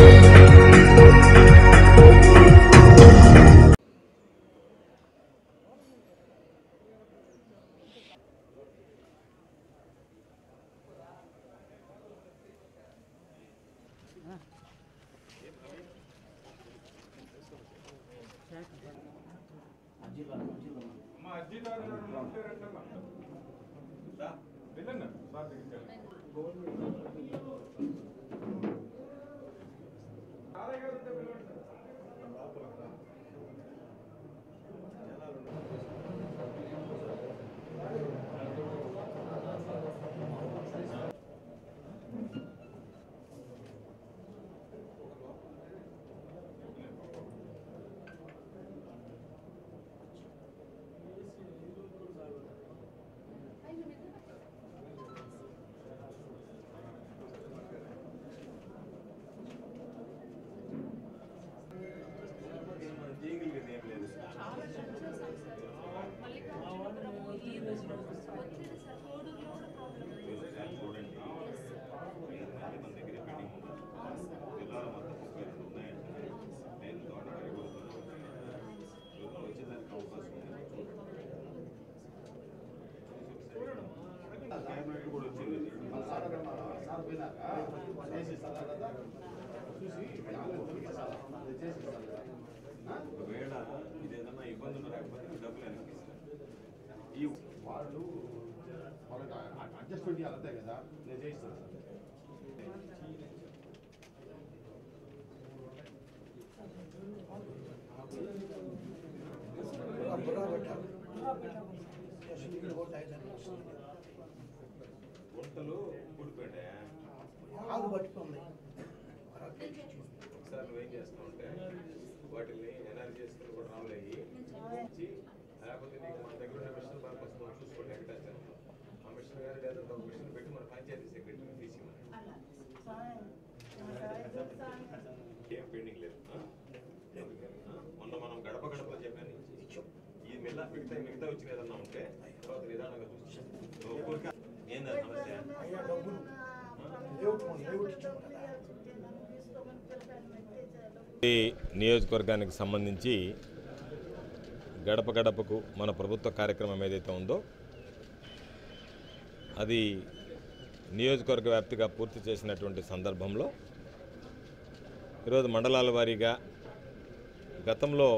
ఒకవేళ ఇదేదన్నా ఇబ్బందులు రాకపోతే డబ్బులు వెనక్కి ఇస్తాను. ఈ వాళ్ళు వాళ్ళకి అడ్జస్ట్మెంట్ చేయాలి అంతే కదా నేను చేయిస్తాను సార్ గుంటలు ఊడిపోయాడే ఆగు పట్టుకుంది ఒకసారి నువ్వేం చేస్తావు అంటే వాటిని ఎనర్జీ చేసుకుని కూడా రావులయ్యి ఇచ్చి లేకపోతే నీకు మన దగ్గర ఉన్న మిషన్ బాగా వస్తుంది చూసుకోండి వెంకటాచార్య ఆ మిషన్ గారు లేదా ఒక మిషన్ పెట్టి మన పంచాయతీ సెక్రటరీ తీసి ఏం పెండింగ్ లేదు ఆ? ఆ? మొన్న మనం గడప గడపలో చెప్పాను ఈ మిగతా మిగతా మిగతా వచ్చిన ఏదన్నా ఉంటే తర్వాత నిదానంగా చూసి ఒక్కొక్క ఏందా సమస్య అయ్యా డబ్బులు లేఅవుట్ లేఅవుట్ ఇచ్చాము కదా ఈ నియోజకవర్గానికి సంబంధించి గడప గడపకు మన ప్రభుత్వ కార్యక్రమం ఏదైతే ఉందో అది నియోజకవర్గ వ్యాప్తిగా పూర్తి చేసినటువంటి సందర్భంలో ఈరోజు మండలాల వారీగా గతంలో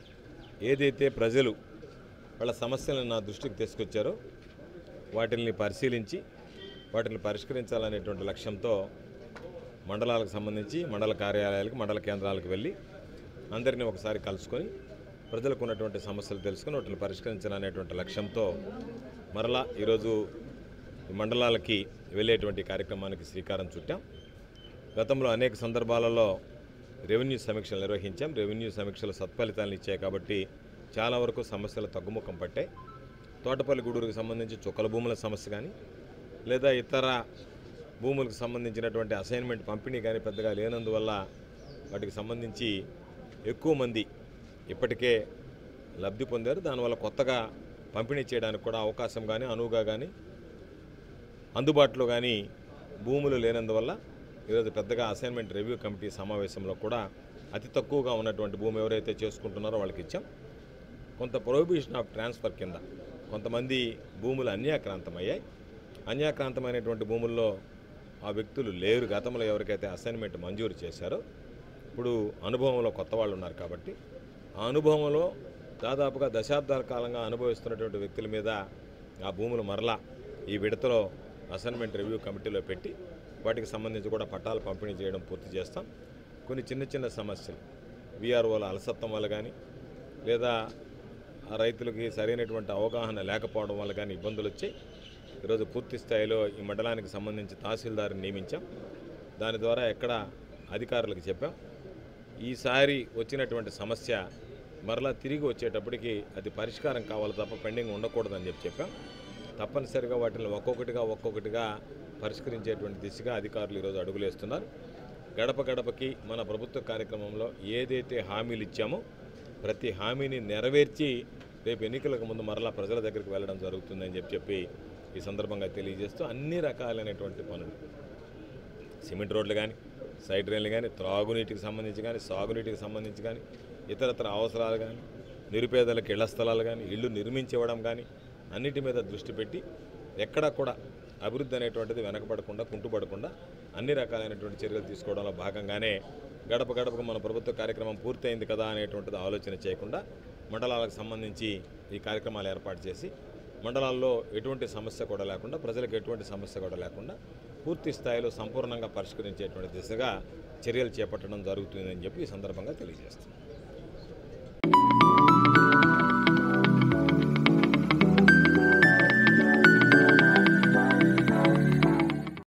ఏదైతే ప్రజలు వాళ్ళ సమస్యలను నా దృష్టికి తీసుకొచ్చారో వాటిని పరిశీలించి వాటిని పరిష్కరించాలనేటువంటి లక్ష్యంతో మండలాలకు సంబంధించి మండల కార్యాలయాలకు మండల కేంద్రాలకు వెళ్ళి అందరినీ ఒకసారి కలుసుకొని ప్రజలకు ఉన్నటువంటి సమస్యలు తెలుసుకొని వాటిని పరిష్కరించాలనేటువంటి లక్ష్యంతో మరలా ఈరోజు ఈ మండలాలకి వెళ్ళేటువంటి కార్యక్రమానికి శ్రీకారం చుట్టాం గతంలో అనేక సందర్భాలలో రెవెన్యూ సమీక్షలు నిర్వహించాం రెవెన్యూ సమీక్షలు సత్ఫలితాలను ఇచ్చాయి కాబట్టి చాలా వరకు సమస్యలు తగ్గుముఖం పట్టాయి తోటపల్లి గూడూరుకు సంబంధించి చుక్కల భూముల సమస్య కానీ లేదా ఇతర భూములకు సంబంధించినటువంటి అసైన్మెంట్ పంపిణీ కానీ పెద్దగా లేనందువల్ల వాటికి సంబంధించి ఎక్కువ మంది ఇప్పటికే లబ్ధి పొందారు దానివల్ల కొత్తగా పంపిణీ చేయడానికి కూడా అవకాశం కానీ అనువుగా కానీ అందుబాటులో కానీ భూములు లేనందువల్ల ఈరోజు పెద్దగా అసైన్మెంట్ రివ్యూ కమిటీ సమావేశంలో కూడా అతి తక్కువగా ఉన్నటువంటి భూమి ఎవరైతే చేసుకుంటున్నారో వాళ్ళకి ఇచ్చాం కొంత ప్రొహిబిషన్ ఆఫ్ ట్రాన్స్ఫర్ కింద కొంతమంది భూములు అన్యాక్రాంతమయ్యాయి అన్యాక్రాంతమైనటువంటి భూముల్లో ఆ వ్యక్తులు లేరు గతంలో ఎవరికైతే అసైన్మెంట్ మంజూరు చేశారో ఇప్పుడు అనుభవంలో కొత్త వాళ్ళు ఉన్నారు కాబట్టి ఆ అనుభవంలో దాదాపుగా దశాబ్దాల కాలంగా అనుభవిస్తున్నటువంటి వ్యక్తుల మీద ఆ భూములు మరలా ఈ విడతలో అసైన్మెంట్ రివ్యూ కమిటీలో పెట్టి వాటికి సంబంధించి కూడా పట్టాలు పంపిణీ చేయడం పూర్తి చేస్తాం కొన్ని చిన్న చిన్న సమస్యలు విఆర్ఓల అలసత్వం వల్ల కానీ లేదా ఆ రైతులకి సరైనటువంటి అవగాహన లేకపోవడం వల్ల కానీ ఇబ్బందులు వచ్చాయి ఈరోజు పూర్తి స్థాయిలో ఈ మండలానికి సంబంధించి తహసీల్దార్ని నియమించాం దాని ద్వారా ఎక్కడ అధికారులకు చెప్పాం ఈసారి వచ్చినటువంటి సమస్య మరలా తిరిగి వచ్చేటప్పటికి అది పరిష్కారం కావాలి తప్ప పెండింగ్ ఉండకూడదని చెప్పి చెప్పాం తప్పనిసరిగా వాటిని ఒక్కొక్కటిగా ఒక్కొక్కటిగా పరిష్కరించేటువంటి దిశగా అధికారులు ఈరోజు అడుగులేస్తున్నారు గడప గడపకి మన ప్రభుత్వ కార్యక్రమంలో ఏదైతే హామీలు ఇచ్చామో ప్రతి హామీని నెరవేర్చి రేపు ఎన్నికలకు ముందు మరలా ప్రజల దగ్గరికి వెళ్ళడం జరుగుతుందని చెప్పి చెప్పి ఈ సందర్భంగా తెలియజేస్తూ అన్ని రకాలైనటువంటి పనులు సిమెంట్ రోడ్లు కానీ సైడ్ డ్రైన్లు కానీ త్రాగునీటికి సంబంధించి కానీ సాగునీటికి సంబంధించి కానీ ఇతరత్ర అవసరాలు కానీ నిరుపేదలకు ఇళ్ల స్థలాలు కానీ ఇళ్ళు నిర్మించి ఇవ్వడం కానీ అన్నిటి మీద దృష్టి పెట్టి ఎక్కడా కూడా అభివృద్ధి అనేటువంటిది వెనకబడకుండా కుంటుపడకుండా అన్ని రకాలైనటువంటి చర్యలు తీసుకోవడంలో భాగంగానే గడప గడపకు మన ప్రభుత్వ కార్యక్రమం పూర్తయింది కదా అనేటువంటిది ఆలోచన చేయకుండా మండలాలకు సంబంధించి ఈ కార్యక్రమాలు ఏర్పాటు చేసి మండలాల్లో ఎటువంటి సమస్య కూడా లేకుండా ప్రజలకు ఎటువంటి సమస్య కూడా లేకుండా పూర్తి స్థాయిలో సంపూర్ణంగా పరిష్కరించేటువంటి దిశగా చర్యలు చేపట్టడం జరుగుతుందని చెప్పి ఈ సందర్భంగా తెలియజేస్తున్నాం